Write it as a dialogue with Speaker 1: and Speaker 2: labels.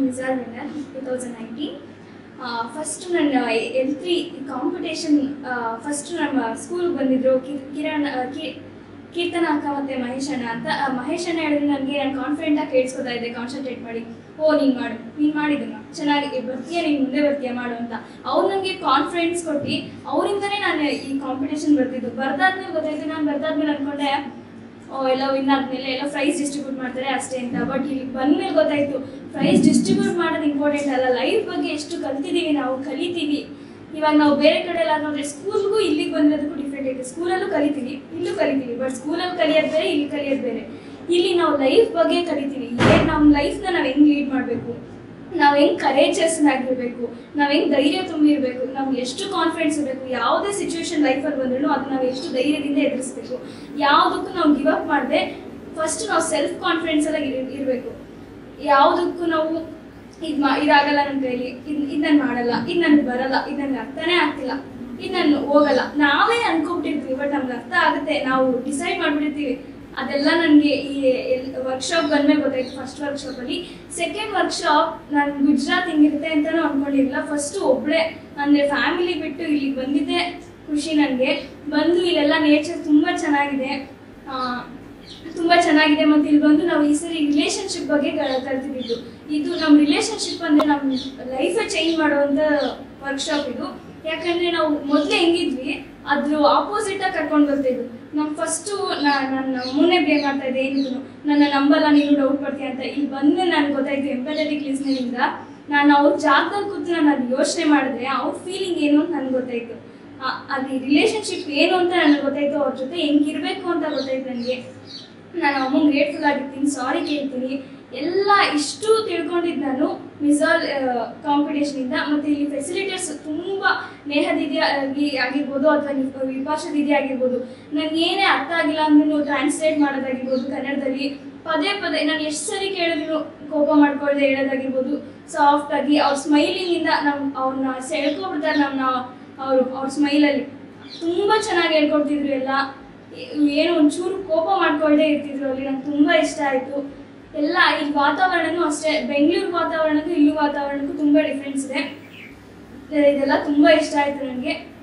Speaker 1: result winner two thousand nineteen first ನನ್ನ L three competition first ನಮ್ಮ ಸ್ಕೂಲ್ಗೆ ಬಂದಿದ್ರು ಕಿ- ಕಿರಣ್ ಆ, ಕಿ ಕೀರ್ತನ ಅಕ್ಕ ಮತ್ತು ಮಹೇಶ್ ಅಣ್ಣ ಅಂತ ಆ, ಮಹೇಶ್ ಅಣ್ಣ ಹೇಳಿದ್ರು ನನಗೆ ನಾನು ಕಾನ್ಫಿಡೆಂಟಾಗಿ ಕೇಳಿಸ್ಕೊತಾ ಇದ್ದೆ ಕಾನ್ಸಂಟ್ರೇಟ್ ಮಾಡಿ ಓ ನೀನು ಮಾಡು ನೀನು ಮಾಡಿದ್ದಮ್ಮ ಚೆನ್ನಾಗಿ ಬರ್ತೀಯ ನೀನು ಮುಂದೆ ಬರ್ತೀಯ ಮಾಡು ಅಂತ ಅವ್ರು ನನಗೆ ಕಾನ್ಫಿಡೆನ್ಸ್ ಕೊಟ್ಟು ಅವರಿಂದನೇ ನಾನು ಈ ಕಾಂಪಿಟೇಷನ್ ಬರ್ತಿದ್ದು ಬರ್ದಾದ್ಮೇಲೆ ಗೊತ್ತಾಯ್ತು ನಾನು ಬರ್ದಾದ್ಮೇಲೆ ಅನ್ಕೊಂಡೆ ಓ ಎಲ್ಲ ವಿನ್ ಆದ್ಮೇಲೆ ಎಲ್ಲ ಪ್ರೈಸ್ ಡಿಸ್ಟ್ರಿಬ್ಯೂಟ್ ಮಾಡ್ತಾರೆ ಅಷ್ಟೇ ಅಂತ ಬಟ್ ಇಲ್ಲಿ ಬಂದ್ಮೇಲೆ ಗೊತ್ತಾಯ್ತು ಪ್ರೈಸ್ ಡಿಸ್ಟ್ರಿಬ್ಯೂಟ್ ಮಾಡೋದು ಇಂಪಾರ್ಟೆಂಟ್ ಅಲ್ಲ ಲೈಫ್ ಬಗ್ಗೆ ಎಷ್ಟು ಕಲ್ತಿದ್ದೀವಿ ನಾವು ಕಲಿತೀವಿ ಇವಾಗ ನಾವು ಬೇರೆ ಕಡೆ ಎಲ್ಲ ನೋಡಿದ್ರೆ ಸ್ಕೂಲ್ಗೂ ಇಲ್ಲಿಗೆ ಬಂದಿರೋದಕ್ಕೂ ಡಿಫ್ರೆಂಟ್ ಇದೆ ಸ್ಕೂಲಲ್ಲೂ ಕಲಿತೀವಿ ಇಲ್ಲೂ ಕಲಿತೀವಿ ಬಟ್ ಸ್ಕೂಲಲ್ಲಿ ಕಲಿಯೋದು ಬೇರೆ ಇಲ್ಲಿ ಕಲಿಯೋದು ಬೇರೆ ಇಲ್ಲಿ ನಾವು ಲೈಫ್ ಬಗ್ಗೆ ಕಲಿತೀವಿ ಏನು ನಮ್ಮ ಲೈಫ್ನ ನಾವು ಹೆಂಗ್ ಲೀಡ್ ಮಾಡಬೇಕು ನಾವು ಹೆಂಗ್ ಕರೇಜಸ್ ಆಗಿರ್ಬೇಕು ನಾವು ಹೆಂಗ್ ಧೈರ್ಯ ತುಂಬಿರ್ಬೇಕು ನಮ್ಗೆ ಎಷ್ಟು ಕಾನ್ಫಿಡೆನ್ಸ್ ಇರಬೇಕು ಯಾವುದೇ ಸಿಚುವೇಶನ್ ಲೈಫಲ್ಲಿ ಬಂದ್ರೂ ಅದು ನಾವು ಎಷ್ಟು ಧೈರ್ಯದಿಂದ ಎದುರಿಸ್ಬೇಕು ಯಾವುದಕ್ಕೂ ನಾವು ಗಿವ್ ಅಪ್ ಮಾಡದೆ ಫಸ್ಟ್ ನಾವು ಸೆಲ್ಫ್ ಕಾನ್ಫಿಡೆನ್ಸ್ ಎಲ್ಲ ಇರ್- ಇರ್ಬೇಕು ಯಾವುದಕ್ಕೂ ನಾವು ಇದು ಮಾ ಇದಾಗಲ್ಲ ನನ್ನ ಕೈಲಿ ಇದು ಇದು ನಾನು ಮಾಡಲ್ಲ ಇದು ನನಗೆ ಬರಲ್ಲ ಇದು ನನಗೆ ಅರ್ಥನೇ ಆಗ್ತಿಲ್ಲ ಇದು ನಾನು ಹೋಗಲ್ಲ ನಾವೇ ಅನ್ಕೊಂಬಿಟ್ಟಿರ್ತೀವಿ ಬಟ್ ನಮ್ಗೆ ಅರ್ಥ ಆಗುತ್ತೆ ನಾವು ಡಿಸೈಡ್ ಮಾಡ್ಬಿಟ್ಟಿರ್ತೀವಿ ಅದೆಲ್ಲ ನನಗೆ ಈ ವರ್ಕ್ಶಾಪ್ ಬಂದ್ಮೇಲೆ ಗೊತ್ತಾಯ್ತು ಫಸ್ಟ್ ವರ್ಕ್ಶಾಪಲ್ಲಿ ಸೆಕೆಂಡ್ ವರ್ಕ್ಶಾಪ್ ನಾನು ಗುಜರಾತ್ ಹಿಂಗಿರುತ್ತೆ ಅಂತಲೂ ಅನ್ಕೊಂಡಿರಲಿಲ್ಲ ಫಸ್ಟು ಒಬ್ಬಳೇ ಅಂದರೆ ಫ್ಯಾಮಿಲಿ ಬಿಟ್ಟು ಇಲ್ಲಿಗೆ ಬಂದಿದ್ದೆ ಖುಷಿ ನನಗೆ ಬಂದು ಇಲ್ಲೆಲ್ಲ ನೇಚರ್ ತುಂಬ ಚೆನ್ನಾಗಿದೆ ಆ, ತುಂಬ ಚೆನ್ನಾಗಿದೆ ಮತ್ತು ಇಲ್ಲಿ ಬಂದು ನಾವು ಈ ಸರಿ ರಿಲೇಶನ್ಶಿಪ್ ಬಗ್ಗೆ ಕ- ಕಲ್ತಿದ್ದು ಇದು ನಮ್ಮ ರಿಲೇಶನ್ಶಿಪ್ ಅಂದರೆ ನಮ್ಮ ಲೈಫೇ ಚೇಂಜ್ ಮಾಡುವಂಥ ವರ್ಕ್ಶಾಪ್ ಇದು ಯಾಕಂದರೆ ನಾವು ಮೊದಲೇ ಹೆಂಗಿದ್ವಿ ಅದ್ರ ಆಪೋಸಿಟಾಗಿ ಕರ್ಕೊಂಡು ಬರ್ತಿದ್ದು ನಮ್ಮ ಫಸ್ಟು ನನ್ನ ಮುನ್ನೆ ಬೇಗ ಮಾಡ್ತಾ ಇದ್ದೆ ಏನಿದ್ರು ನನ್ನ ನಂಬಲ್ಲ ನೀನು ಡೌಟ್ ಪಡ್ತೀಯ ಅಂತ ಇಲ್ಲಿ ಬಂದ್ಮೇಲೆ ನನಗೆ ಗೊತ್ತಾಯ್ತು ಎಂಪಥೆಟಿಕ್ ಲಿಸ್ನಿಂದ ನಾನು ಅವ್ರ ಜಾಗದಲ್ಲಿ ಕೂತು ನಾನು ಅದು ಯೋಚನೆ ಮಾಡಿದ್ರೆ ಅವ್ರ ಫೀಲಿಂಗ್ ಏನು ಅಂತ ನನಗೆ ಗೊತ್ತಾಯ್ತು ಆ- ಅದು ರಿಲೇಶನ್ಶಿಪ್ ಏನು ಅಂತ ನನಗೆ ಗೊತ್ತಾಯ್ತು ಅವ್ರ ಜೊತೆ ಹೆಂಗಿರ್ಬೇಕು ಅಂತ ಗೊತ್ತಾಯ್ತು ನನಗೆ ನಾನು ಅಮ್ಮಂಗೆ ಗ್ರೇಟ್ಫುಲ್ ಆಗಿರ್ತೀನಿ ಸಾರಿ ಕೇಳ್ತೀನಿ ಎಲ್ಲ ಇಷ್ಟು ತಿಳ್ಕೊಂಡಿದ್ದು ನಾನು ಮಿಸಾಲ್ ಕಾಂಪಿಟೇಷನಿಂದ ಮತ್ತು ಇಲ್ಲಿ ಫೆಸಿಲಿಟೀಸ್ ತುಂಬ ನೇಹ ದಿದಿ ಆಗಿ ಆಗಿರ್ಬೋದು ಅಥವಾ ವಿಭಾಷಾ ದಿದಿ ಆಗಿರ್ಬೋದು ನನಗೆ ಏನೇ ಅರ್ಥ ಆಗಿಲ್ಲ ಅಂದ್ರೂ ಟ್ರಾನ್ಸ್ಲೇಟ್ ಮಾಡೋದಾಗಿರ್ಬೋದು ಕನ್ನಡದಲ್ಲಿ ಪದೇ ಪದೇ ನಾನು ಎಷ್ಟು ಸರಿ ಕೇಳಿದ್ರು ಕೋಪ ಮಾಡ್ಕೊಳ್ಳದೆ ಹೇಳೋದಾಗಿರ್ಬೋದು ಸಾಫ್ಟ್ ಆಗಿ ಅವ್ರ ಸ್ಮೈಲಿಂಗಿಂದ ನಾವು ಅವ್ರನ್ನ ಸೆಳ್ಕೊಬಿಡ್ತಾರೆ ನಮ್ಮ ಅವರು ಅವ್ರ ಸ್ಮೈಲಲ್ಲಿ ತುಂಬ ಚೆನ್ನಾಗಿ ಹೇಳ್ಕೊಡ್ತಿದ್ರು ಎಲ್ಲ ಏನು ಒಂಚೂರು ಕೋಪ ಮಾಡ್ಕೊಳ್ಳದೆ ಇರ್ತಿದ್ರು ಅಲ್ಲಿ ನಂಗೆ ತುಂಬ ಇಷ್ಟ ಆಯಿತು ಎಲ್ಲ ಇಲ್ಲಿ ವಾತಾವರಣನೂ ಅಷ್ಟೇ ಬೆಂಗಳೂರು ವಾತಾವರಣಕ್ಕೂ ಇಲ್ಲೂ ವಾತಾವರಣಕ್ಕೂ ತುಂಬ ಡಿಫ್ರೆನ್ಸ್ ಇದೆ ಇದೆಲ್ಲ ತುಂಬ ಇಷ್ಟ ಆಯಿತು ನನಗೆ